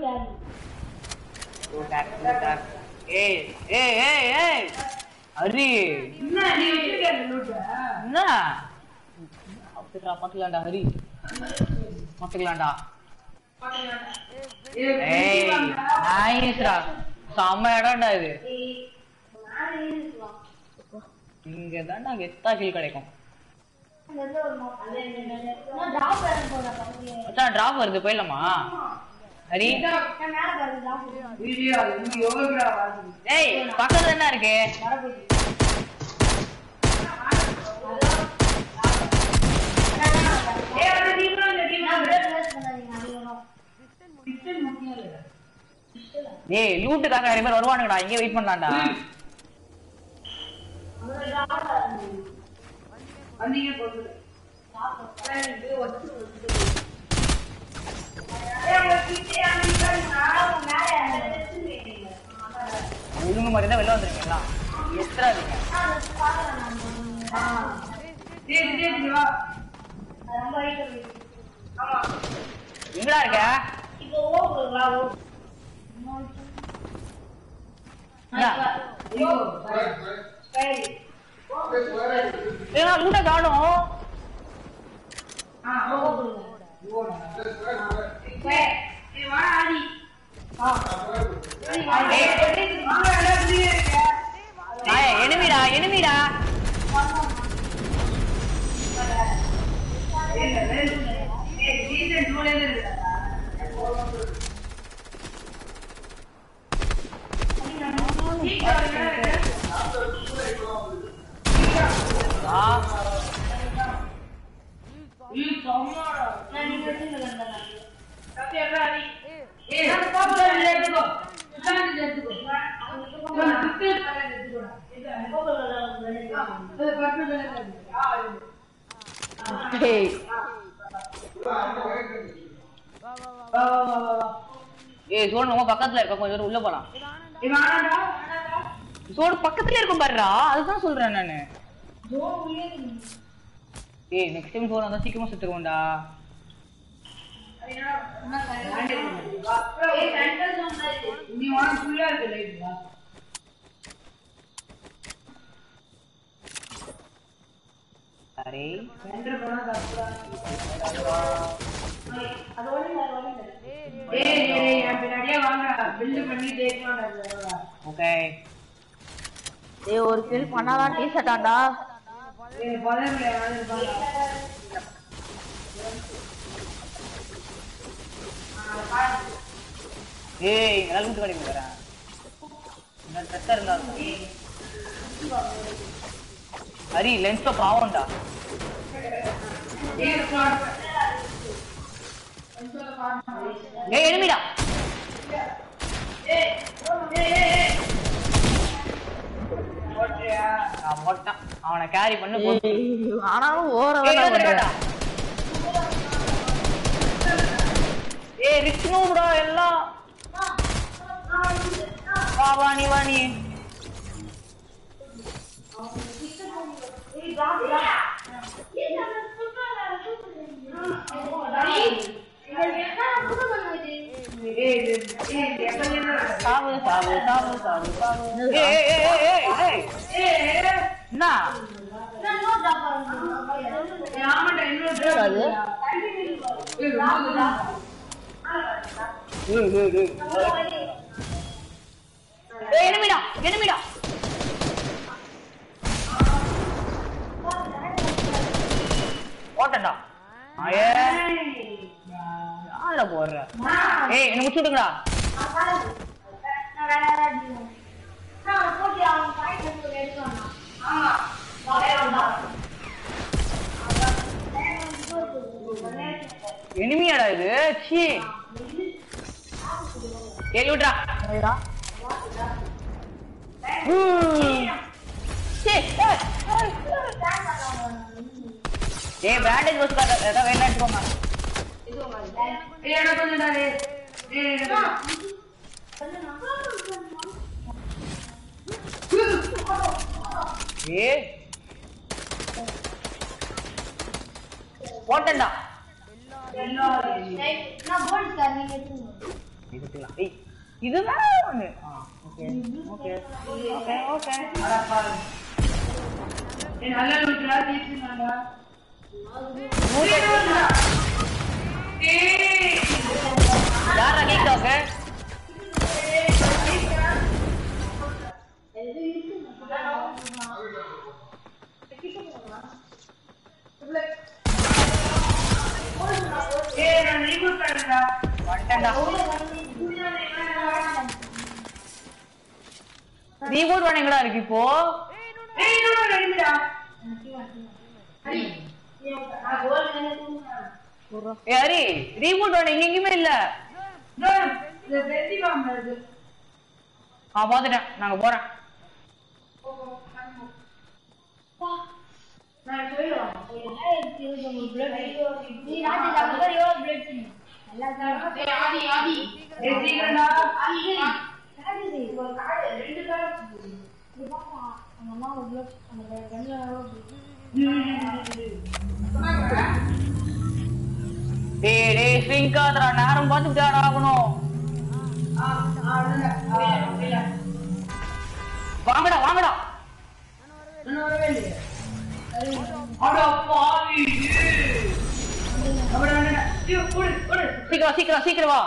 டேக் ஏய் ஏய் ஏய் ஏய் ஹரி என்ன நீ வச்சிருக்க அந்த லூட்ட என்ன பாத்துக்கலாம் பாத்துக்கலாம்டா ஹரி பாத்துக்கலாம்டா ஏய் நைஸ்டா செம்ம இடம்டா இது இங்க தான்டா கெத்தா கீழ் கிடைக்கும் மச்சான் டிராப் வருது போயிடலாமா ஹரி வீடியோ இங்க எவ்வளவுடா வருது ஏய் பக்கத்துல என்ன இருக்கு ஏய் அந்த டீம்ல அந்த டீம்ல பிஸ்டன் முக்கியம் இல்ல ஏய் லூட்டுக்காக நிறைய பேர் வருவானுங்கடா இங்கே வெயிட் பண்ணலாம்டா வந்தீங்க போட்டு ஒழுங்கு மாதிரி தான் வெளில வந்துருக்கீங்களா எத்தனாதீங்க டேய் டேய் வா ஆமா எங்கடா இருக்க இப்போ ஓடுங்களா ஓ என்ன? ஐயோ சரி ஏன்னா லூட்டை காணும் ஆ ஓடுங்க ஓடுங்க ஏய் ஏய் வா ஆடி ஏய், வாங்க எல்லாம் ஃப்ரீயா இருக்க நாயே, எனிமிடா எனிமிடா ஏய் சீசன் 2 ல இருந்து பர்பிள் கலர் எடுத்துக்கோடா அது பர்பிள் கலர் ஆ இது. டேய் வா வா வா வா வா ஏய் சோடு நம்ம பக்கத்துல இருக்க கொஞ்சம் தூரம் உள்ள போலாம் ஏய் வாடாடா வாடாடா சோடு பக்கத்துல இருக்கும் பாருடா அதுதான் சொல்றேன் நானு ஜோ உள்ளே இரு. ஏய் நெக்ஸ்ட் டைம் சோடு வந்தா சீக்கிரமா சுத்துருவோம்டா அது என்னடா என்ன கரெக்ட் வா ஏய் சென்டர் ஜோன் தான் இது நீ வாங்க ஃபுல்லா இருக்கு லைட் வா அரே சென்டர் போனா தப்புடா அது ஒண்ணு அது ஒண்ணு ஏய் ஏய் என் பின்னாடியே வாங்க பில்ட் பண்ணி தேய்க்கலாம்டா ஓகே டேய் ஒரு கில் பண்ணாதான் டீ ஷர்ட்டாண்டா ஏய் பதவில யாராவது இருப்பாங்க ஏய் எல்லாரும் வீட்டு கடைக்கு வரேன் இந்த ட்ரெஸ்ஸா இருந்தா ஹரி லென்ஸ்ல பாவம்டா ஏய் ஸ்டார்ட் ஏய் எனிமிடா ஓட்டியா நான் போட்டான் அவனை கேரி பண்ணு போட்டு ஏய், ஆனாலும் ஓர ஏய், வேலை இருபத்தி பண்றேன் ரெண்டா? ஏய் ரிச் நூப்டா எல்லாம் வா வா நீ வா நீ ஏய் இது- ஏய் இது எப்ப என்ன சாவு சாவு சாவு சாவு சாவு ஏய் ஏய் ஏய் ஏய் ஏய் ஏய் ஏய் என்ன ஆமாடா இன்னொரு என்னடா அது? ஏய் ரொம்ப தூரம். ஏய் ஏய் ஏய் ஏய் எனிமிடா எனிமிடா ஓட்டண்டா ஆயே யார போடுற ஏய் என்ன முடிச்சு விடுங்கடா எனிமியாடா இது சீ ஏய் விட்றா சரிடா. ம். சீ, ஏய், ஏய். ஏய் பேண்டேஜ் வச்சு ஏதாவது வேணா எடுத்துக்கோங்க ஏய் எனக்கு கொஞ்சம்டா டேய். ஏய் எனக்கு ஏ போட்டேன்டா இதுக்கலாம் ஏய் இதுதான் ஒண்ணு ஓகே ஓகே ஓகே ஓகே அட பாரு. ஏய் நல்ல நூற்றுடா தீர்த்துனாடா. ஏய் யாரா கேக்குறாங்க ஏய் நான் ரீபூட் பண்ணேன்டா. வந்துட்டேன்டா ரீபோர்ட் பண்ணீங்களா இருக்கு இப்போ ஏய் இன்னொரு ரெண்டுடா. நான் கோல் ஏ ஹரி ரீபோர்ட் பண்ண இங்க எங்கேயுமே இல்ல இதோ, இந்த வெற்றி பாம்பு இருக்கு. ஆ பாத்துட்டேன் நாங்க போறேன் நான் சொல்லுவேன். ஏய் சீக்கிரம்டா. ரெண்டு கார்டு. டேய் டேய் ஸ்விங்காதரா நேரம் பார்த்து விட்டு ஆகணும் ஆ, ஆ, அவ்வளவுதான். ஆ, இல்ல. வாங்கடா வாங்கடா இன்னும் வரவே இல்லையே. அட பாவி. அப்படி வேண்டாம். ஐயோ, ஓடு, ஓடு. சீக்கிரம் வா, சீக்கிரம் சீக்கிரம் வா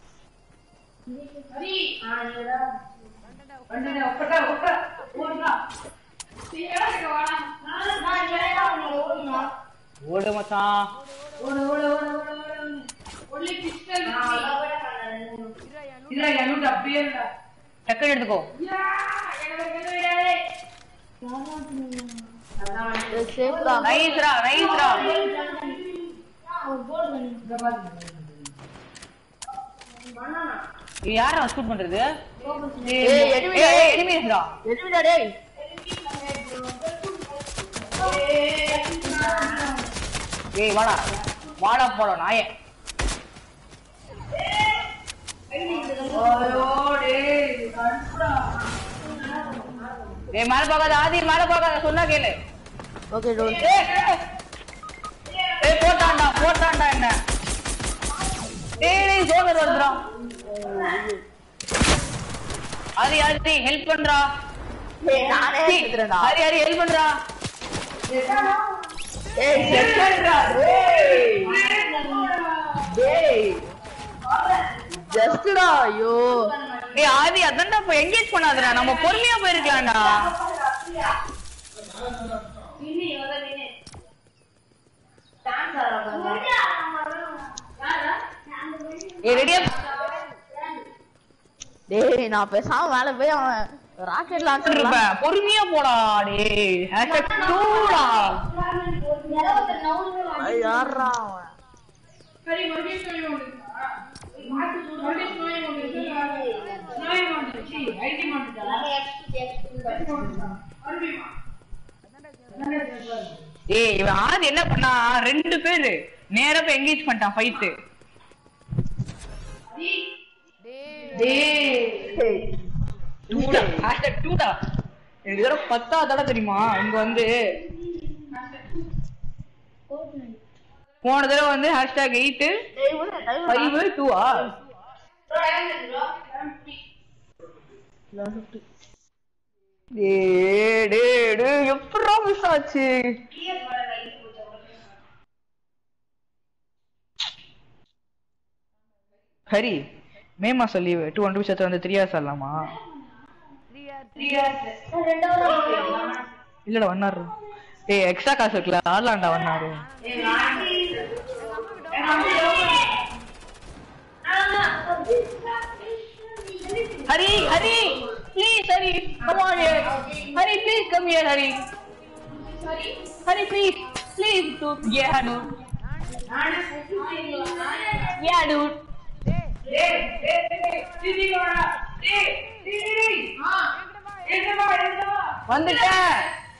ஹரி. ஆ, நீங்கடா. வந்துடா, உட்கார்டா, உட்கார். ஓடுடா. ஓடு மச்சான் ஓடு, ஓடு, ஓடு, ஓடு, ஓடு. இல்ல, என்னோட அப்படியே இல்ல. டக்குன்னு எடுத்துக்கோ அதான் வந்து. இது சேஃப்டா நைஸ்ரா நைஸ்ரா இங்க பாருங்க. இது யாரா ஷூட் பண்றது ஏய், enemy டா, ஏய். எனிமீஸ்டா எதுவுடா டேய் ஏய் வாடா வாடா போடா நாயே ஏய் மேல போகாத ஆதி மேல போகாத சொன்னா கேளு ஓகே டோல் ஏய், ஏய். ஏய் போட்டான்டா போட்டான்டா என்ன ஏய் டேய் ஜோகர் வருதுடா ஆதி ஆதி ஹெல்ப் பண்றா நானே எடுத்துறேன்டா ஹரி ஹரி ஹெல்ப் பண்றா ஏய் செக்கடா டேய் டேய் ஜஸ்ட்டா ஐயோ ஏய் ஆதி அதான்டா இப்ப எங்கேஜ் பண்ணாதடா நம்ம பொறுமையா போயிருக்கலாம்டா ஏய் ரெடியா டேய் நான் பேசாம மேல போய் அவன் ராக்கெட் லான்ச்சர் இருப்ப பொறுமையா போடா டேய் ஹேஷ்டாக் டூடா யாரா அவன் சரி மறுபடியும் சொல்லி வந்துருக்கா மறுபடியும் சொல்லி வந்துருக்கு ஸ்னோய் வந்துருச்சு ஐடி மாட்டுதா மறுபடியும் ஏய் இவன் ஆதி என்ன பண்ணா ரெண்டு பேரு நேரா போய் எங்கேஜ் பண்ணிட்டான் ஃபைட் டேய் டூடா ஹேஷ்டாக் டூடா எனக்கு இதோட பத்தாவது தடவை தெரியுமா இங்க வந்து போன தடவை வந்து ஹேஷ்டாக் எயிட் டேய் விடு டைம் ஃபைவ் டூவா டே டே டே எப்படா மிஸ் ஆச்சு ஹரி மே மாசம் லீவு டூ ஒன் சேர்த்து வந்து த்ரீ ஹவர்ஸ் ஆடலாமா இல்லடா ஒன் ஹவர் ஏய் எக்ஸ்ட்ரா காசு இருக்குல்ல ஆடலாம்டா one hour Hari Hari please Hari come on here Hari please come here Hari Hari please please do ya ஹனு யா டூட் வந்துட்டேன்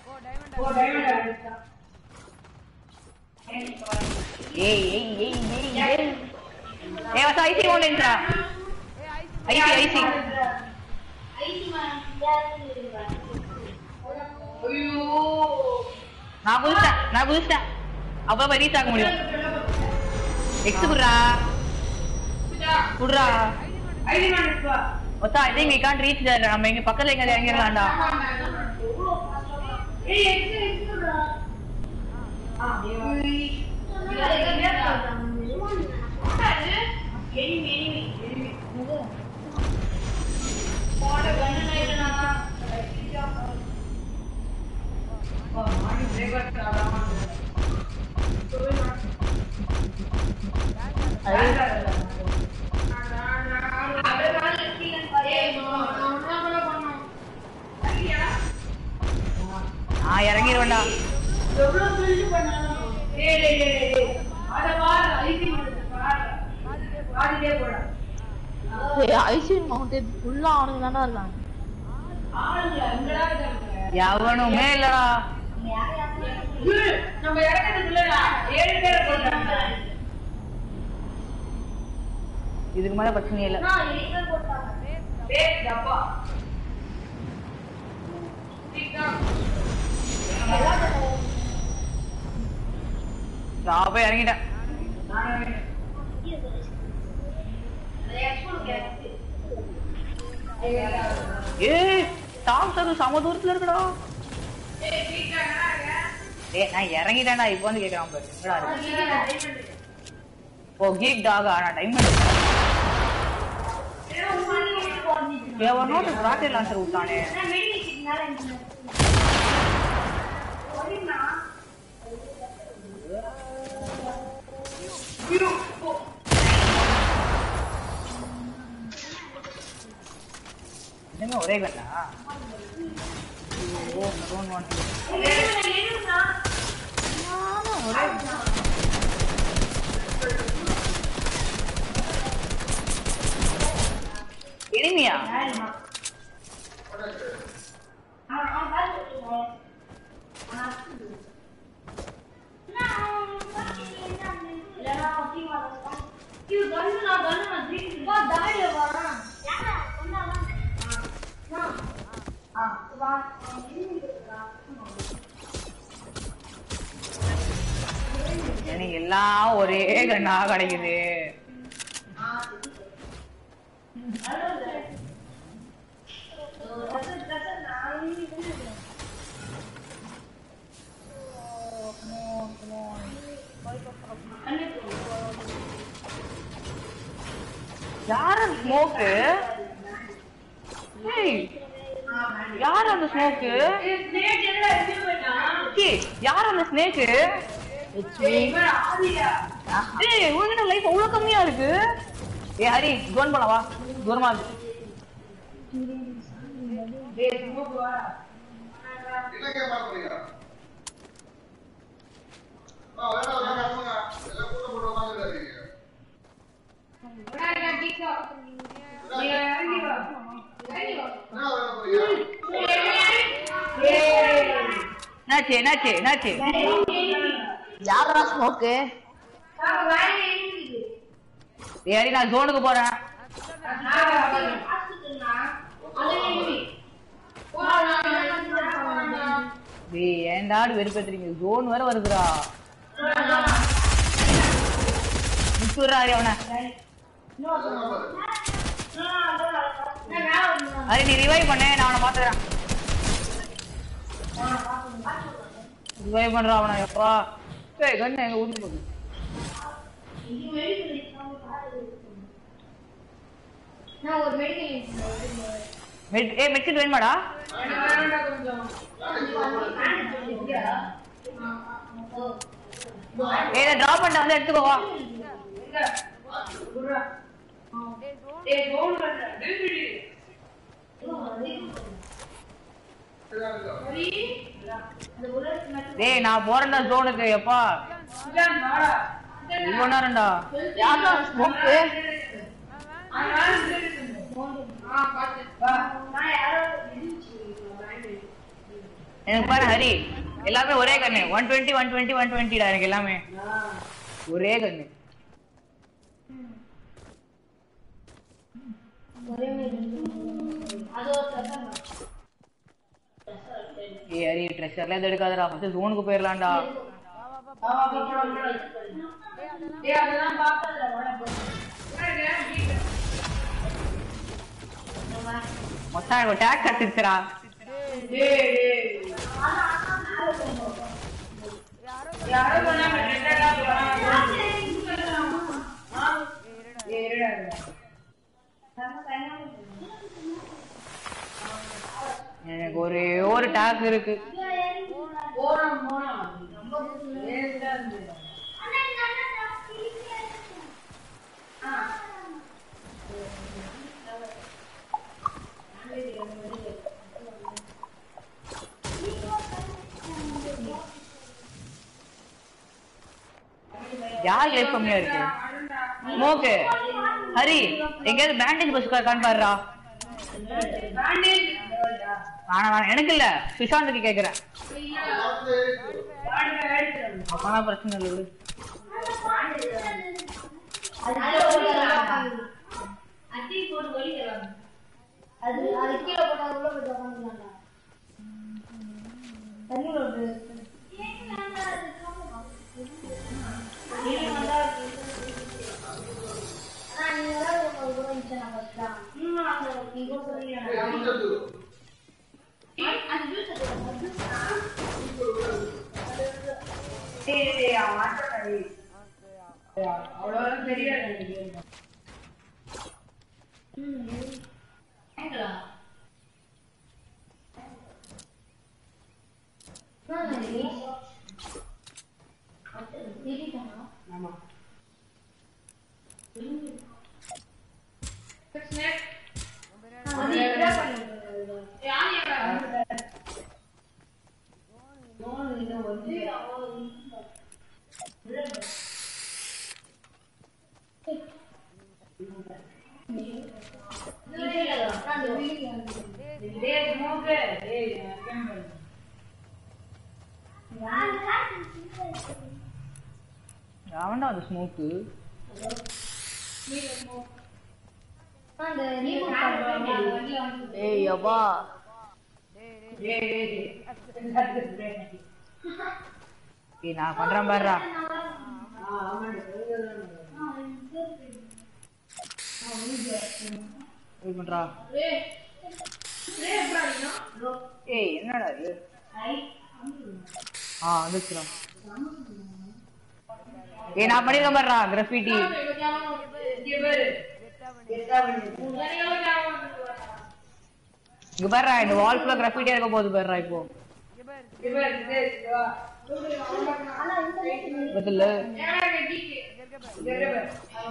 ஏய் ஏய் ஏய் ஏய் ஏய் ஏய் வசா ஐசி ஓடுன்றா ஐசி ஐசி நான் குதிச்சிட்டேன் நான் குதிச்சிட்டேன் அப்ப ரீச் ஆக முடியும் எக்ஸ் குடுறா குடுறா ஐடி மாட்டுப்பா ஒத்தா I think we can't reach there நம்ம இங்க பக்கத்துல எங்க இறங்கிடலாம்டா ஏய் எக்ஸ் எக்ஸ் ஆ நான் இறங்கிடுவேன்டா ஏய் ஐசின் மவுண்டன் ஃபுல்லா அவனுக்கு தானே இருக்காங்க எவனுமே இல்லடா நம்ம இறக்கிறதுக்குள்ள ஏழு பேரை போட்டாங்க இதுக்கு மேல பிரச்சனையே இல்ல டேய் டப்பா சீக்கிரம் நான் போய் இறங்கிட்டேன் ஏய் டாம் சரு சம தூரத்துல இருக்குடா ஏய் நான் இறங்கிட்டேன்டா இப்போ வந்து கேக்குறான் பாரு என்னடா இருக்கு? ஓ கீக் டாக் ஆனா டைமண்ட் எவன் நோட்டு ராக்கெட் லான்ச்சர் விட்டானே என்ன ஒரே கண்ணா ஓ டோன்ட் வாண்ட் எனிமியா அவன் அவன் காசு வச்சுக்கோங்க இல்லைன்னா அவன் டீம் ஆடுறான் இது கண்ணு நான் கண்ணு நான் திருப்பி வா தாடிய வரான் ஆ வா எனக்கு எல்லாம் ஒரே கண்ணா கிடைக்குது யார் அந்த ஸ்மோக்கு யார் அந்த ஸ்மோக்கு யார் அந்த ஸ்னேக்கு இட்ஸ் மீ ஏய் உனக்கு லைஃப் அவ்வளவு கம்மியா இருக்கு ஏய் ஹரி ஜோன் போலாம் வா தூரமா இருக்கு என்ன கேம் பாக்குறீங்க ஆ வேணா வேணா போங்க எல்லாம் கூட்ட போட்டு உட்கார்ந்துருக்கீங்க என்ன வேணா போறீங்க என்னாச்சு என்னாச்சு என்னாச்சு யாரா ஸ்மோக்கு ஏய் ஹரி நான் ஜோனுக்கு போறேன் டேய் ஏன்டா வெறுப்பேத்துறீங்க ஜோன் வேற வருதுடா முத்துறா ஹரி அவனை ஹரி நீ ரிவைவ் பண்ணு நான் அவனை பாத்துக்கிறேன் ரிவைவ் பண்றான் அவனை எப்பா ஏய் கண்ணு எங்க ஊருக்கு போகுது நான் ஒரு மெடிக்கல் மெட் ஏய் மெட்கிட் வேணுமாடா ஏய் இதை டிராப் பண்ணிட்டு வந்து எடுத்துக்கோ வா டேய் நான் போறேன்டா ஜோனுக்கு எப்பா இவ்வளவு நேரம்டா யாரா ஸ்மோக்கு எனக்கு பாரு ஹரி எல்லாமே ஒரே கண்ணு one twenty one twenty one டுவெண்ட்டிடா எனக்கு எல்லாமே ஒரே கண்ணு ஏய் ஹரி ட்ரெஷர்லாம் எதுவும் எடுக்காதடா ஃபர்ஸ்ட் ஜோனுக்கு போயிடலாம்டா மொத்தம் எனக்கு டேக் கட்டுச்சுடா எனக்கு ஒரே ஒரு டேக் இருக்கு யார் லைஃப் கம்மியா இருக்கு ஸ்மோக்கு ஹரி எங்கேயாவது பேண்டேஜ் பஸ் இருக்கான்னு பாருடா வேணாம் வேணாம் எனக்கு இல்ல சுஷாந்துக்கு கேக்குறேன் அப்பனா பிரச்சனை இல்லை விடு. அட்டி போட்டு வலி தருவாங்க அது அது கீழே போட்டா உள்ள போயிட்டு உட்காந்துக்கலாம்டா தண்ணி ஒரு அவ்வளவு தெரியாது ஆமா இது டேய் ஸ்மோக் டேய் கேம்பல் அவன்டா அந்த ஸ்மோக்கு ஏய் யப்பா டேய் டேய் டேய் ஏய் நான் பண்றேன் பாருடா வெயிட் பண்றா ஏய் என்னடா இது ஆ வந்துச்சுடா ஏய் நான் பண்ணிருக்கேன் பாருடா கிராஃபிட்டி இங்க பாரு எத்தா பண்ணு உடனே ஞாபகம் இங்க பாருடா இந்த வால் ஃபுல்லா கிராஃபிட்டியா இருக்க போகுது பாருடா இப்போ இங்க பாரு டேய் வா பதில்ல ஏடா கட்டிக்கு இங்க பாரு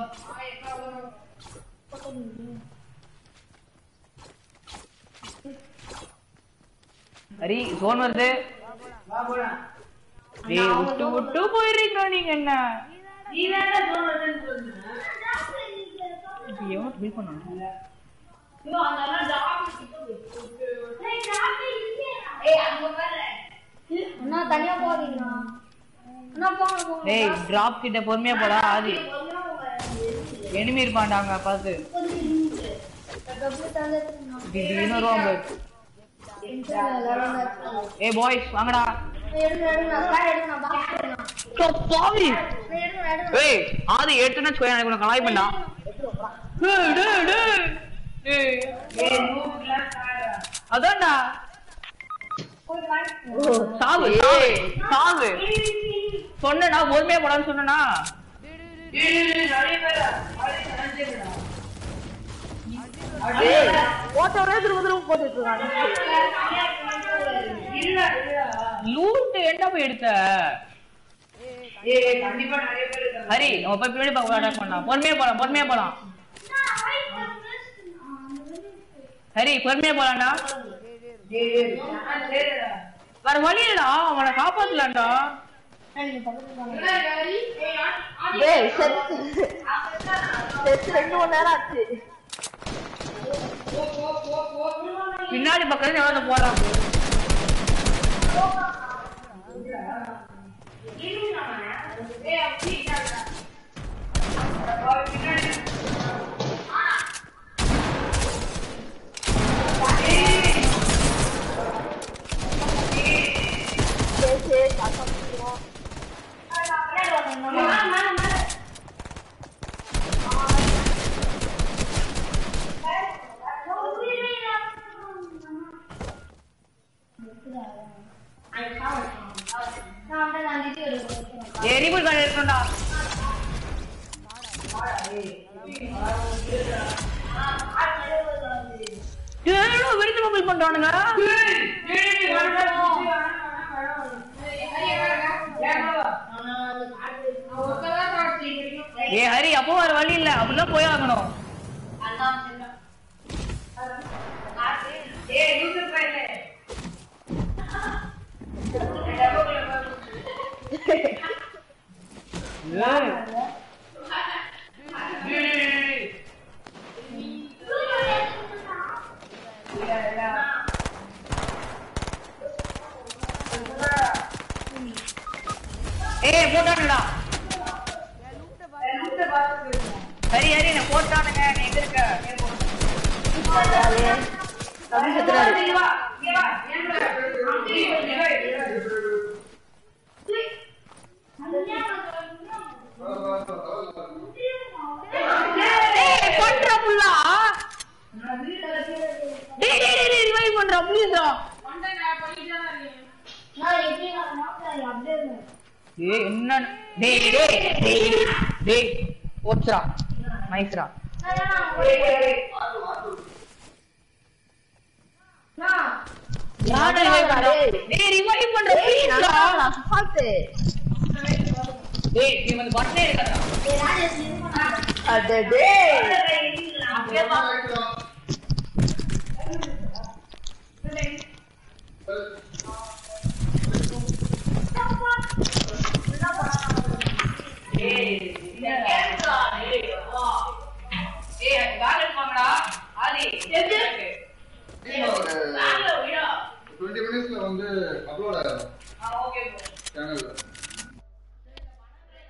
ஹரி ஜோன் வருது வா போலாம் டேய் விட்டு விட்டு போயிடுறீங்க நீங்க என்ன நீ தானே போன் வருதுன்னு சொன்ன இப்போ எவன் பில் பண்ணான் ஐயோ அந்த அண்ணா ஜாப் கிட்ட ஏய் அங்க பாரு அண்ணா தனியா போகாதீங்கண்ணா அண்ணா போங்க போங்க டேய் டிராப் கிட்ட பொறுமையா போடா ஆதி எனிமி இருப்பான்டாங்க பார்த்து டபுள் தந்துருக்கேன் திடீர்னு வருவான் பாரு எல்லாரும் ஏய் பாய்ஸ் வாங்கடா எடுங்க எடுங்க கார் எடுங்க பாக்ஸ் எடுங்க சோ, பாவி எடுங்க எடுங்க ஏய் ஆதி எடுத்துன்னு வச்சுக்கோ எனக்கு உனக்கு கலாய் பண்ணா டேய் டேய் டேய் ஏய் ஏய் மூவ்லாம் காடா அதான்டா சாவு சாவு சாவு சொன்னேனா பொறுமையா போடான்னு சொன்னேனா டேய் நிறைய பேர் ஆளே நினைச்சேடா ஏய் போட்டவரே திரும்ப திரும்ப போட்டுட்டு இருக்காங்க இல்ல இல்ல லூட் என்ன போய் எடுத்த ஏய் கண்டிப்பா நிறைய பேர் இருக்காங்க ஹரி நம்ம போய் பின்னாடி பார்க்க அட்டாக் பண்ணலாம் பொறுமையா போலாம் பொறுமையா போலாம் ஹரி பொறுமையா போலாம்டா டேய் டேய் நான் சரிடா வேற வழி இல்லடா அவனை காப்பாத்தலாம்டா என்ன காரி ஏய் ஆ ஏய் செத்து செத்து ரெண்டு மணி நேரம் ஆச்சு போ போ போ போ பின்னாடி பக்கத்துல எவ்வளவு போறான் ஏய் அப்படி இல்லடா போ பின்னாடி சரி சரி காசா முடியும் ஏய் ரீபூட் கார்டு எடுக்கணும்டா ஏழு வெறிச்சு மொபைல் பண்றானுங்க ஏ ஹரி அப்போ வேற வழி இல்ல அப்படிதான் போய் ஆகணும் ஏய் போட்டானுடா ஹரி ஹரி நான் போட்டானுங்க நீ எங்க இருக்க தம்பி செத்துறாரு ஏய் பண்றா புல்லா டேய் டேய் டேய் ரிவைவ் பண்றா ப்ளீஸ்டா ஏய் என்ன டேய் டேய் டேய் டேய் போச்சுடா நைஸ்டா யாரு ரிவைவ் பண்றா டேய் ரிவைவ் பண்றா ப்ளீஸ்டா பாத்து டேய் நீ வந்து பட்டனே இருக்காதா அட டேய் ஏய் கால் எடுப்பாங்கடா ஆதி டுவெண்ட்டி மினிட்ஸ்ல வந்து அப்லோட் ஆயிடும் ஓகே சேனல்ல